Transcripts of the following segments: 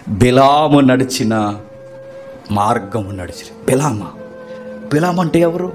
బిలాము నడిచిన మార్గము నడిచి బిలామ బిలాం అంటే ఎవరు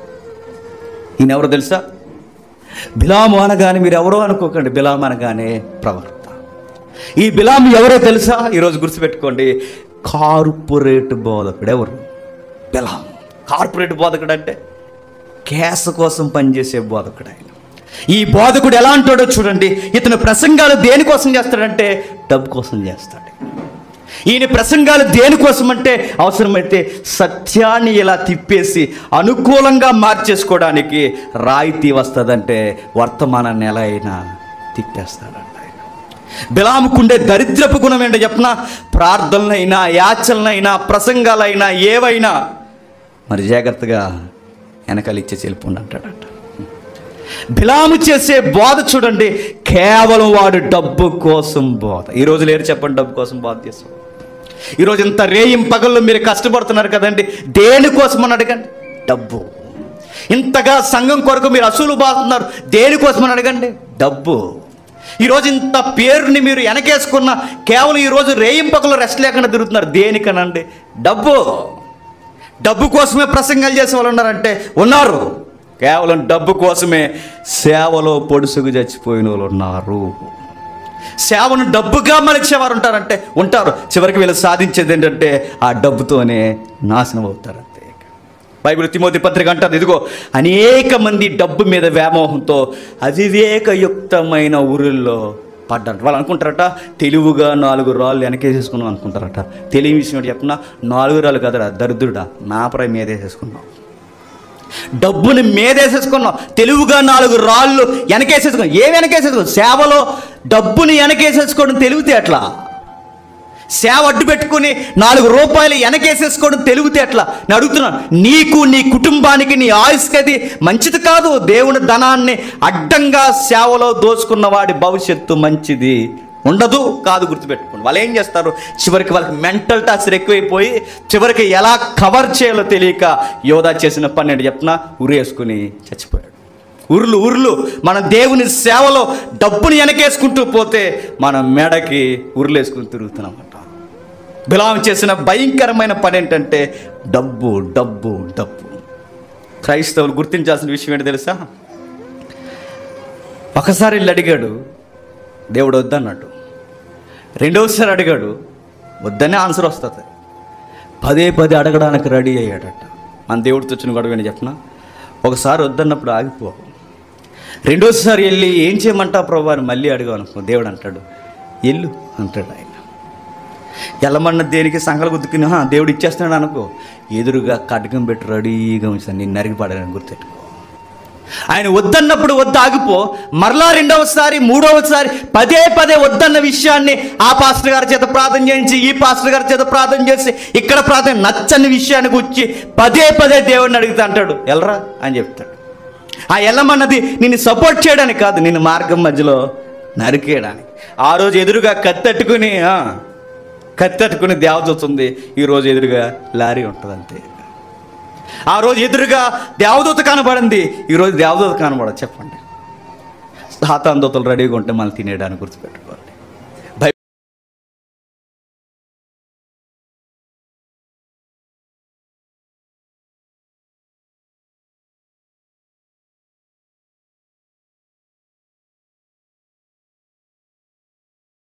ఈయన ఎవరు తెలుసా బిలాము అనగానే మీరు ఎవరో అనుకోకండి బిలాం అనగానే ప్రవక్త ఈ బిలాం ఎవరో తెలుసా ఈరోజు గుర్తుపెట్టుకోండి కార్పొరేట్ బోధకుడు ఎవరు బిలాం కార్పొరేట్ బోధకుడు అంటే కేస కోసం పనిచేసే బోధకుడు ఆయన ఈ బోధకుడు ఎలా అంటాడో చూడండి ఇతను ప్రసంగాలు దేనికోసం చేస్తాడంటే డబ్బు కోసం చేస్తాడు ఈయన ప్రసంగాలు దేనికోసం అంటే అవసరమైతే సత్యాన్ని ఇలా తిప్పేసి అనుకూలంగా మార్చేసుకోవడానికి రాయితీ వస్తుందంటే వర్తమానాన్ని ఎలా అయినా తిప్పేస్తాడంట ఆయన బిలాముకుండే దరిద్రపు గుణం ఏంటో చెప్పిన ప్రార్థనలైనా యాచనలైనా ప్రసంగాలైనా ఏవైనా మరి జాగ్రత్తగా వెనకాల ఇచ్చే చెల్పుండి అంటాడట బిలాము చేసే బోధ చూడండి కేవలం వాడు డబ్బు కోసం బోధ ఈరోజు లేరు చెప్పండి డబ్బు కోసం బోధ చేస్తాం ఈరోజు ఇంత రేయిం పగళ్ళు మీరు కష్టపడుతున్నారు కదండి దేనికోసం అని అడగండి డబ్బు ఇంతగా సంఘం కొరకు మీరు అసూలు బాగుతున్నారు దేనికోసం అని అడగండి డబ్బు ఈరోజు ఇంత పేరుని మీరు వెనకేసుకున్న కేవలం ఈరోజు రేయింపకలు రెస్ట్ లేకుండా తిరుగుతున్నారు దేనికనండి డబ్బు డబ్బు కోసమే ప్రసంగాలు చేసే వాళ్ళు ఉన్నారంటే ఉన్నారు కేవలం డబ్బు కోసమే సేవలో పొడుసుకు చచ్చిపోయిన వాళ్ళు ఉన్నారు సేవను డబ్బుగా మలిచేవారు ఉంటారంటే ఉంటారు చివరికి వీళ్ళు సాధించేది ఏంటంటే ఆ డబ్బుతోనే నాశనం అవుతారు అంతే బైబిల్ తిమోతి పత్రిక అంటారు ఇదిగో అనేక మంది డబ్బు మీద వ్యామోహంతో అవివేకయుక్తమైన ఊరిల్లో పడ్డారు వాళ్ళు అనుకుంటారట తెలివిగా నాలుగు రాళ్ళు వెనకేసేసుకున్నాం అనుకుంటారట తెలివి విషయం ఏంటి చెప్పిన నాలుగు రాళ్ళు కదరా దరిద్రుడా నాపరై మీదేసేసుకున్నాం డబ్బుని మీదేసేసుకున్నాం తెలివిగా నాలుగు రాళ్ళు వెనకేసేసుకున్నాం ఏ వెనకేసేసుకున్నాం సేవలో డబ్బుని వెనకేసేసుకోవడం తెలివితే ఎట్లా సేవ అడ్డు పెట్టుకుని నాలుగు రూపాయలు వెనకేసేసుకోవడం తెలివితే ఎట్లా నేను అడుగుతున్నాను నీకు నీ కుటుంబానికి నీ ఆయుష్కి అది మంచిది కాదు దేవుని ధనాన్ని అడ్డంగా సేవలో దోచుకున్న వాడి భవిష్యత్తు మంచిది ఉండదు కాదు గుర్తుపెట్టుకోండి వాళ్ళు ఏం చేస్తారు చివరికి వాళ్ళకి మెంటల్ టార్చర్ ఎక్కువైపోయి చివరికి ఎలా కవర్ చేయాలో తెలియక యోధా చేసిన పని ఏంటి చెప్పిన ఉరేసుకుని చచ్చిపోయాడు ఉరులు ఉరులు మన దేవుని సేవలో డబ్బుని వెనకేసుకుంటూ పోతే మన మెడకి ఉరులేసుకుని తిరుగుతున్నామట బిలాం చేసిన భయంకరమైన పని ఏంటంటే డబ్బు డబ్బు డబ్బు క్రైస్తవులు గుర్తించాల్సిన విషయం ఏంటి తెలుసా ఒకసారి వెళ్ళి అడిగాడు దేవుడు వద్దన్నాడు రెండవసారి అడిగాడు వద్దనే ఆన్సర్ వస్తుంది పదే పదే అడగడానికి రెడీ అయ్యాడట మన దేవుడితో వచ్చిన గొడవ ఏంటి చెప్పిన ఒకసారి వద్దన్నప్పుడు ఆగిపో రెండోసారి వెళ్ళి ఏం చేయమంటావు ప్రభు అని మళ్ళీ అడిగావు అనుకో దేవుడు అంటాడు ఎల్లు అంటాడు ఆయన ఎల్లమన్న దేనికి సంకలు గుద్దుకుని "హా, దేవుడు ఇచ్చేస్తున్నాడు అనుకో ఎదురుగా కటకం పెట్టి రెడీగా ఉంచాను నేను నరిగిపడాలని గుర్తెట్టుకో ఆయన వద్దన్నప్పుడు వద్దు ఆగిపో మరలా రెండవసారి మూడవసారి పదే పదే వద్దన్న విషయాన్ని ఆ పాస్టర్ గారి చేత ప్రార్థన చేయించి ఈ పాస్టర్ గారి చేత ప్రార్థన చేసి ఇక్కడ ప్రార్థన నచ్చని విషయానికి వచ్చి పదే పదే దేవుడిని అడుగుతా అంటాడు ఎల్రా అని చెప్తాడు ఆ ఎల్లమన్నది నిన్ను సపోర్ట్ చేయడానికి కాదు నిన్ను మార్గం మధ్యలో నరికేయడానికి ఆ రోజు ఎదురుగా కత్తెట్టుకుని ఆ, కత్తెట్టుకుని దేవదూత ఉంది ఈరోజు ఎదురుగా లారీ ఉంటుంది అంతే ఆ రోజు ఎదురుగా దేవదూత కనబడింది ఈరోజు దేవదూత కనబడదు చెప్పండి సాతాన్ దూతలు రెడీగా ఉంటే మనం తినేయడానికి గుర్తుపెట్టుకోవాలి